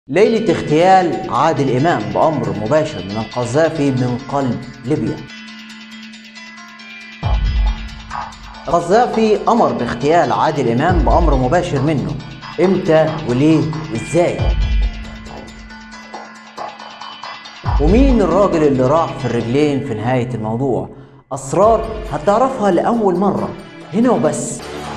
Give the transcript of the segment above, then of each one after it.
ليلة اغتيال عادل إمام بأمر مباشر من القذافي من قلب ليبيا القذافي أمر باغتيال عادل إمام بأمر مباشر منه إمتى وليه وإزاي ومين الراجل اللي راح في الرجلين في نهاية الموضوع أسرار هتعرفها لأول مرة هنا وبس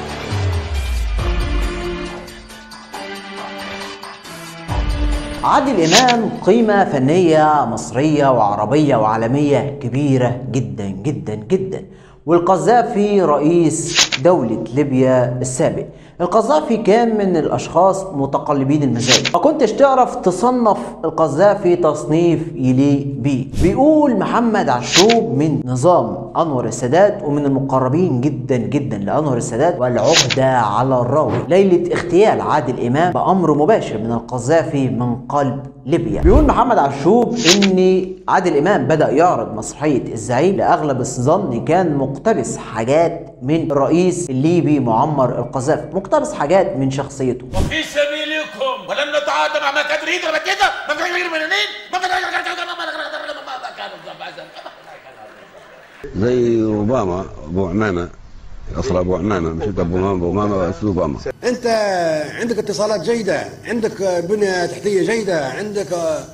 عادل إمام قيمة فنية مصرية وعربية وعالمية كبيرة جدا جدا جدا والقذافي رئيس دولة ليبيا السابق القذافي كان من الأشخاص متقلبين المزاج ما كنتش تعرف تصنف القذافي تصنيف يليق بيه بيقول محمد عشوب من نظام أنور السادات ومن المقربين جدا جدا لأنور السادات والعهدة على الراوي ليلة اغتيال عادل إمام بأمر مباشر من القذافي من قلب ليبيا بيقول محمد عشوب ان عادل امام بدا يعرض مسرحيه الزعيم لاغلب الظن كان مقتبس حاجات من الرئيس الليبي معمر القذافي مقتبس حاجات من شخصيته وفي سبيلكم ولن نتعاطى مع ما كان يريد ربك كده ما كان يريد منين ما كان زي اوباما ابو عمامه اصل ابو عمامه مش انت ابو عمامه ابو عمامه اسمه اوباما انت عندك اتصالات جيده عندك بنيه تحتيه جيده عندك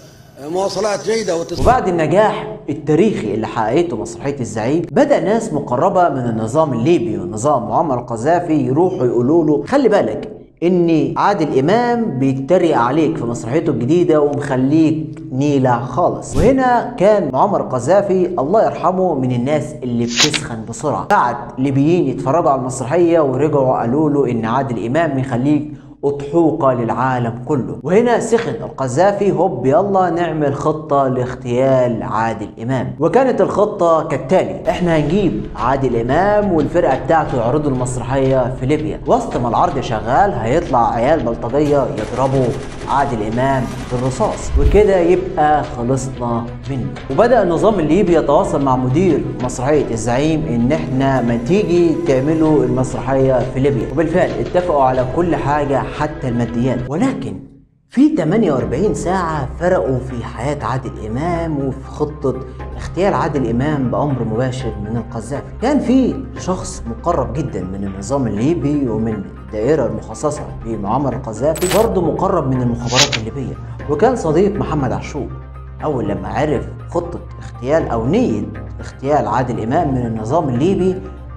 مواصلات جيده واتصالات وبعد النجاح التاريخي اللي حققته مسرحيه الزعيم بدا ناس مقربه من النظام الليبي ونظام معمر القذافي يروحوا يقولوا له خلي بالك ان عادل امام بيتريق عليك في مسرحيته الجديده ومخليك نيلة خالص وهنا كان معمر القذافي الله يرحمه من الناس اللي بتسخن بسرعه بعد ليبيين يتفرجوا على المسرحيه ورجعوا قالوا له ان عادل امام يخليك أضحوكة للعالم كله وهنا سخن القذافي هوب يلا نعمل خطة لاغتيال عادل إمام وكانت الخطة كالتالي احنا هنجيب عادل إمام والفرقة بتاعته يعرضوا المسرحية في ليبيا وسط ما العرض شغال هيطلع عيال بلطجية يضربوا عادل إمام بالرصاص وكده يبقى خلصنا منه وبدأ النظام الليبي يتواصل مع مدير مسرحية الزعيم إن احنا ما تيجي تعملوا المسرحية في ليبيا وبالفعل اتفقوا على كل حاجة حتى الماديات ولكن في 48 ساعة فرقوا في حياة عادل إمام وفي خطة اغتيال عادل إمام بأمر مباشر من القذافي كان في شخص مقرب جدا من النظام الليبي ومن الدائرة المخصصة بمعمر القذافي برضه مقرب من المخابرات الليبية وكان صديق محمد عشوب أول لما عرف خطة اغتيال أو نية اغتيال عادل إمام من النظام الليبي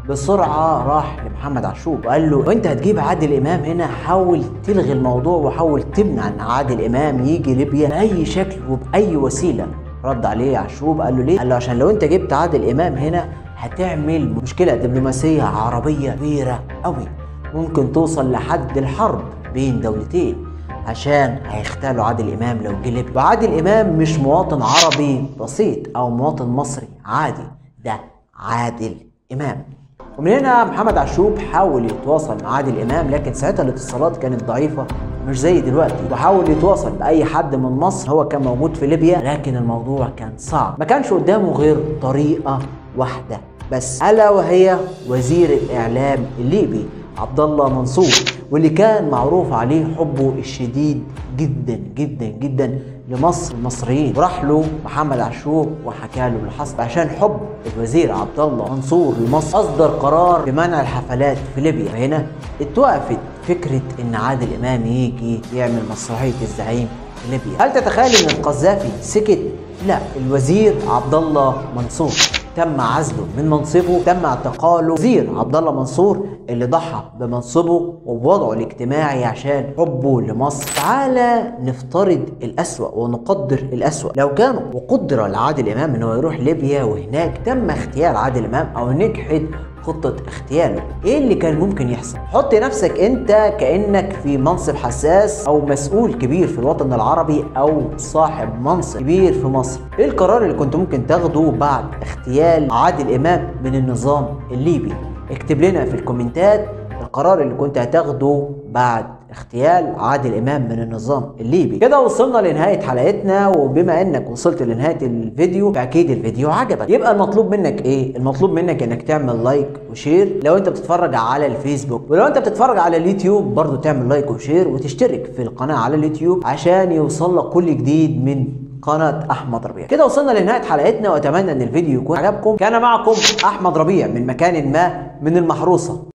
بسرعة راح لمحمد عشوب وقال له وانت هتجيب عادل امام هنا حاول تلغي الموضوع وحاول تمنع ان عادل امام يجي ليبيا باي شكل وباي وسيلة رد عليه عشوب قال له ليه؟ قال له عشان لو انت جبت عادل امام هنا هتعمل مشكلة دبلوماسية عربية كبيرة قوي ممكن توصل لحد الحرب بين دولتين عشان هيختالوا عادل امام لو جه ليبيا وعادل امام مش مواطن عربي بسيط او مواطن مصري عادي ده عادل امام ومن هنا محمد عشوب حاول يتواصل مع عادل امام لكن ساعتها الاتصالات كانت ضعيفه مش زي دلوقتي وحاول يتواصل باي حد من مصر هو كان موجود في ليبيا لكن الموضوع كان صعب ما كانش قدامه غير طريقه واحده بس الا وهي وزير الاعلام الليبي عبد الله منصور واللي كان معروف عليه حبه الشديد جدا جدا جدا لمصر المصريين وراح له محمد عاشور وحكى له اللي حصل عشان حب الوزير عبد الله منصور لمصر اصدر قرار بمنع الحفلات في ليبيا فهنا اتوقفت فكره ان عادل امام يجي يعمل مسرحيه الزعيم في ليبيا هل تتخيل ان القذافي سكت لا الوزير عبد الله منصور تم عزله من منصبه تم اعتقاله وزير عبد الله منصور اللي ضحى بمنصبه وبوضعه الاجتماعي عشان حبه لمصر تعالى نفترض الأسوأ ونقدر الأسوأ لو كان وقدر لعادل إمام إن هو يروح ليبيا وهناك تم اغتيال عادل إمام أو نجحت خطة اغتياله ايه اللي كان ممكن يحصل حط نفسك انت كأنك في منصب حساس او مسؤول كبير في الوطن العربي او صاحب منصب كبير في مصر ايه القرار اللي كنت ممكن تاخده بعد اغتيال عادل امام من النظام الليبي اكتب لنا في الكومنتات القرار اللي كنت هتاخده بعد اغتيال عادل امام من النظام الليبي كده وصلنا لنهايه حلقتنا وبما انك وصلت لنهايه الفيديو فاكيد الفيديو عجبك يبقى المطلوب منك ايه المطلوب منك انك تعمل لايك وشير لو انت بتتفرج على الفيسبوك ولو انت بتتفرج على اليوتيوب برضو تعمل لايك وشير وتشترك في القناه على اليوتيوب عشان يوصل لك كل جديد من قناة أحمد ربيع كده وصلنا لنهاية حلقتنا وأتمنى أن الفيديو يكون عجبكم كان معكم أحمد ربيع من مكان ما من المحروسة